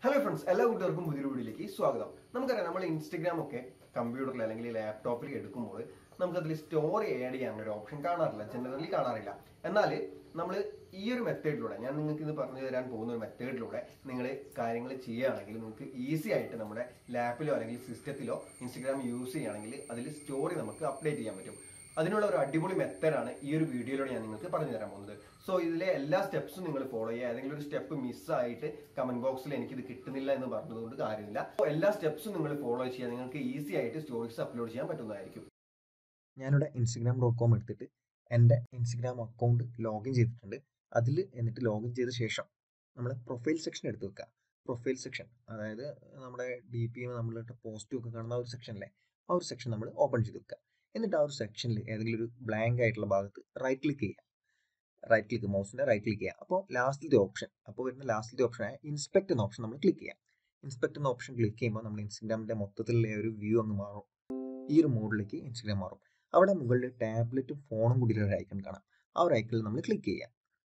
hello friends എല്ലാ കൂട്ടുകാർക്കും പുതിയൊരു വീഡിയോയിലേക്ക് സ്വാഗതം നമുക്കറിയാം നമ്മൾ ഇൻസ്റ്റഗ്രാം ഒക്കെ കമ്പ്യൂട്ടറിൽ അല്ലെങ്കിൽ ലാപ്ടോപ്പിൽ എടുക്കുമ്പോൾ നമുക്ക് അതിൽ സ്റ്റോറി ആഡ് ചെയ്യാനുള്ള ഒരു ഓപ്ഷൻ കാണാറില്ല ജനറലി കാണാറില്ല എന്നാൽ നമ്മൾ ഈ ഒരു മെത്തേഡിലൂടെ ഞാൻ നിങ്ങൾക്ക് ഇത് പറഞ്ഞു തരാൻ പോകുന്ന ഒരു മെത്തേഡിലൂടെ നിങ്ങൾ കാര്യങ്ങൾ ചെയ്യുകയാണെങ്കിൽ നിങ്ങൾക്ക് ഈസി ആയിട്ട് നമ്മുടെ ലാപ്പിലോ അല്ലെങ്കിൽ സിസ്റ്റത്തിലോ ഇൻസ്റ്റഗ്രാം യൂസ് ചെയ്യുകയാണെങ്കിൽ അതിൽ സ്റ്റോറി നമുക്ക് അപ്ഡേറ്റ് ചെയ്യാൻ പറ്റും അതിനുള്ള ഒരു അടിപൊളി മെത്തേഡാണ് ഈ ഒരു വീഡിയോയിലൂടെ ഞാൻ നിങ്ങൾക്ക് പറഞ്ഞു തരാൻ പോകുന്നത് സോ ഇതിലെ എല്ലാ സ്റ്റെപ്സും നിങ്ങൾ ഫോളോ ചെയ്യുക ഏതെങ്കിലും ഒരു സ്റ്റെപ്പ് മിസ്സായിട്ട് കമന്റ് ബോക്സിൽ എനിക്കിത് കിട്ടുന്നില്ല എന്ന് പറഞ്ഞതുകൊണ്ട് കാര്യമില്ല So, എല്ലാ സ്റ്റെപ്സും നിങ്ങൾ ഫോളോ ചെയ്യുക നിങ്ങൾക്ക് ഈസി ആയിട്ട് സ്റ്റോറീസ് അപ്ലോഡ് ചെയ്യാൻ പറ്റുന്നതായിരിക്കും ഞാനിവിടെ ഇൻസ്റ്റഗ്രാം ഡോട്ട് കോം എടുത്തിട്ട് എൻ്റെ ഇൻസ്റ്റഗ്രാം അക്കൗണ്ട് ലോഗിൻ ചെയ്തിട്ടുണ്ട് അതിൽ എന്നിട്ട് ലോഗിൻ ചെയ്ത ശേഷം നമ്മൾ പ്രൊഫൈൽ സെക്ഷൻ എടുത്ത് വെക്കുക പ്രൊഫൈൽ സെക്ഷൻ അതായത് നമ്മുടെ ഡി പി എം നമ്മളിട്ട് പോസ്റ്റും ഒക്കെ കാണുന്ന ആ ഒരു സെക്ഷനിലെ ആ ഒരു സെക്ഷൻ നമ്മൾ ഓപ്പൺ ചെയ്ത് വെക്കുക എന്നിട്ട് ആ ഒരു സെക്ഷനിൽ ഏതെങ്കിലും ഒരു ബ്ലാങ്ക് ആയിട്ടുള്ള ഭാഗത്ത് റൈറ്റ് ക്ലിക്ക് ചെയ്യുക റൈറ്റ് ക്ലിക്ക് മൗസിൻ്റെ റൈറ്റ് ക്ലിക്ക് ചെയ്യുക അപ്പോൾ ലാസ്റ്റിലത്തെ ഓപ്ഷൻ അപ്പോൾ വരുന്ന ലാസ്റ്റിലത്തെ ഓപ്ഷനായ ഇൻസ്പെക്ട് എന്ന ഓപ്ഷൻ നമ്മൾ ക്ലിക്ക് ചെയ്യുക ഇൻസ്പെക്ട് എന്ന ഓപ്ഷൻ ക്ലിക്ക് ചെയ്യുമ്പോൾ നമ്മൾ ഇൻസ്റ്റഗ്രാമിൻ്റെ മൊത്തത്തിലുള്ള ഒരു വ്യൂ അങ്ങ് മാറും ഈ ഒരു മോഡിലേക്ക് ഇൻസ്റ്റഗ്രാം മാറും അവിടെ മുകളിൽ ടാബ്ലറ്റും ഫോണും കൂടി ഒരു ഐക്കൺ കാണാം ആ ഒരു ഐക്കണിൽ നമ്മൾ ക്ലിക്ക് ചെയ്യുക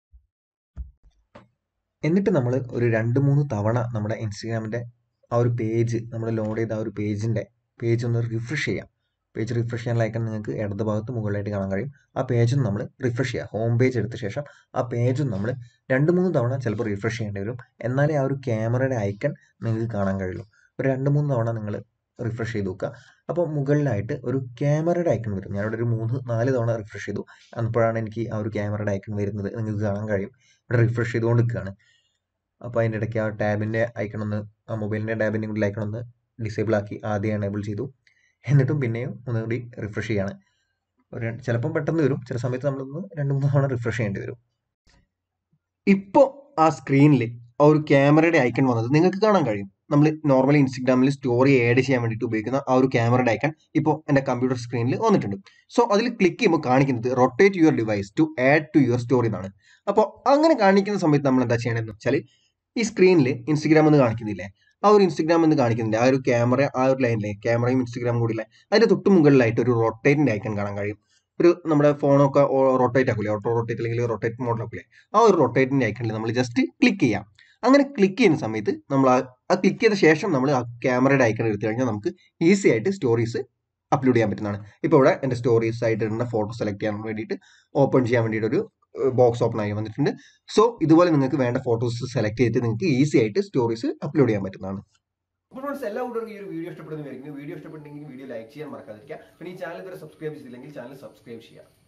എന്നിട്ട് നമ്മൾ ഒരു രണ്ട് മൂന്ന് തവണ നമ്മുടെ ഇൻസ്റ്റഗ്രാമിൻ്റെ ആ ഒരു പേജ് നമ്മൾ ലോഡ് ചെയ്ത ആ ഒരു പേജിൻ്റെ പേജ് ഒന്ന് റിഫ്രഷ് ചെയ്യാം പേജ് റിഫ്രഷ് ചെയ്യാനുള്ള ഐക്കൺ നിങ്ങൾക്ക് ഇടത് ഭാഗത്ത് മുകളിലായിട്ട് കാണാൻ കഴിയും ആ പേജും നമ്മൾ റിഫ്രഷ് ചെയ്യുക ഹോം പേജ് എടുത്ത ശേഷം ആ പേജും നമ്മൾ രണ്ട് മൂന്ന് തവണ ചിലപ്പോൾ റിഫ്രഷ് ചെയ്യേണ്ടി വരും എന്നാലേ ആ ഒരു ക്യാമറയുടെ ഐക്കൺ നിങ്ങൾക്ക് കാണാൻ കഴിയുള്ളൂ ഒരു രണ്ട് മൂന്ന് തവണ നിങ്ങൾ റിഫ്രഷ് ചെയ്ത് നോക്കുക അപ്പോൾ മുകളിലായിട്ട് ഒരു ക്യാമറയുടെ ഐക്കൺ വരും ഞാനിവിടെ ഒരു മൂന്ന് നാല് തവണ റിഫ്രഷ് ചെയ്തു അപ്പോഴാണ് എനിക്ക് ആ ഒരു ക്യാമറയുടെ ഐക്കൺ വരുന്നത് നിങ്ങൾക്ക് കാണാൻ കഴിയും ഇവിടെ റിഫ്രഷ് ചെയ്തുകൊണ്ട് നിൽക്കുകയാണ് അപ്പോൾ അതിൻ്റെ ഇടയ്ക്ക് ആ ടാബിൻ്റെ ഐക്കൺ ഒന്ന് ആ മൊബൈലിൻ്റെ ടാബിൻ്റെ കൂടി ഐക്കൺ ഒന്ന് ഡിസേബിൾ ആക്കി ആദ്യം എനേബിൾ ചെയ്തു എന്നിട്ടും പിന്നെയും ഒന്നുകൂടി റിഫ്രഷ് ചെയ്യാണ് ഒരു ചിലപ്പം പെട്ടെന്ന് വരും ചില സമയത്ത് നമ്മളൊന്ന് രണ്ട് മൂന്ന് തവണ റിഫ്രഷ് ചെയ്യേണ്ടി വരും ഇപ്പോൾ ആ സ്ക്രീനിൽ ആ ഒരു ക്യാമറയുടെ ഐക്കൺ വന്നത് നിങ്ങൾക്ക് കാണാൻ കഴിയും നമ്മൾ നോർമലി ഇൻസ്റ്റഗ്രാമിൽ സ്റ്റോറി ആഡ് ചെയ്യാൻ വേണ്ടിയിട്ട് ഉപയോഗിക്കുന്ന ആ ഒരു ക്യാമറയുടെ ഐക്കൺ ഇപ്പോൾ എൻ്റെ കമ്പ്യൂട്ടർ സ്ക്രീനിൽ വന്നിട്ടുണ്ട് സോ അതിൽ ക്ലിക്ക് ചെയ്യുമ്പോൾ കാണിക്കുന്നത് rotate your device to add to your story എന്നാണ് അപ്പോൾ അങ്ങനെ കാണിക്കുന്ന സമയത്ത് നമ്മൾ എന്താ ചെയ്യണമെന്ന് വെച്ചാൽ ഈ സ്ക്രീനിൽ ഇൻസ്റ്റഗ്രാം എന്ന് കാണിക്കുന്നില്ലേ ആ ഒരു ഇൻസ്റ്റഗ്രാം എന്ന് കാണിക്കുന്നില്ല ആ ഒരു ക്യാമറ ആ ഒരു ലൈനിലെ ക്യാമറയും ഇൻസ്റ്റഗ്രാമും കൂടി ഇല്ലേ അതിന്റെ തൊട്ട് മുകളിലായിട്ട് ഒരു റൊട്ടേറ്റിന്റെ ഐക്കൺ കാണാൻ കഴിയും ഒരു നമ്മുടെ ഫോണൊക്കെ റൊട്ടേറ്റ് ആക്കൂലേ ഓട്ടോ റൊട്ടേറ്റ് അല്ലെങ്കിൽ റൊട്ടേറ്റ് മോഡലാക്കൂലേ ആ ഒരു റൊട്ടേറ്റിന്റെ ഐക്കണിൽ നമ്മൾ ജസ്റ്റ് ക്ലിക്ക് ചെയ്യാം അങ്ങനെ ക്ലിക്ക് ചെയ്യുന്ന സമയത്ത് നമ്മൾ ആ ക്ലിക്ക് ചെയ്ത ശേഷം നമ്മൾ ആ ക്യാമറയുടെ ഐക്കൺ എടുത്തു കഴിഞ്ഞാൽ നമുക്ക് ഈസി ആയിട്ട് സ്റ്റോറീസ് അപ്ലോഡ് ചെയ്യാൻ പറ്റുന്നതാണ് ഇപ്പോൾ ഇവിടെ എൻ്റെ സ്റ്റോറീസ് ആയിട്ട് ഇടുന്ന ഫോട്ടോ സെലക്ട് ചെയ്യാൻ വേണ്ടിയിട്ട് ഓപ്പൺ ചെയ്യാൻ വേണ്ടിയിട്ട് ഒരു ബോക്സ് ഓപ്പൺ ആയി വന്നിട്ടുണ്ട് സോ ഇതുപോലെ നിങ്ങൾക്ക് വേണ്ട ഫോട്ടോസ് സെലക്ട് ചെയ്തിട്ട് നിങ്ങൾക്ക് ഈസി ആയിട്ട് സ്റ്റോറീസ് അപ്ലോഡ് ചെയ്യാൻ പറ്റുന്നതാണ് അപ്പോൾ ഫ്രണ്ട്സ് എല്ലാ കൂട്ടർക്കും ഈ ഒരു വീഡിയോ ഇഷ്ടപ്പെടുന്നതായിരിക്കും വീഡിയോ ഇഷ്ടപ്പെട്ടെങ്കിൽ വീഡിയോ ലൈക്ക് ചെയ്യാൻ മറക്കാതിരിക്കുക പിന്നെ ഈ ചാനൽ ഇതുവരെ സബ്സ്ക്രൈബ് ചെയ്തില്ലെങ്കിൽ ചാനൽ സബ്സ്ക്രൈബ് ചെയ്യുക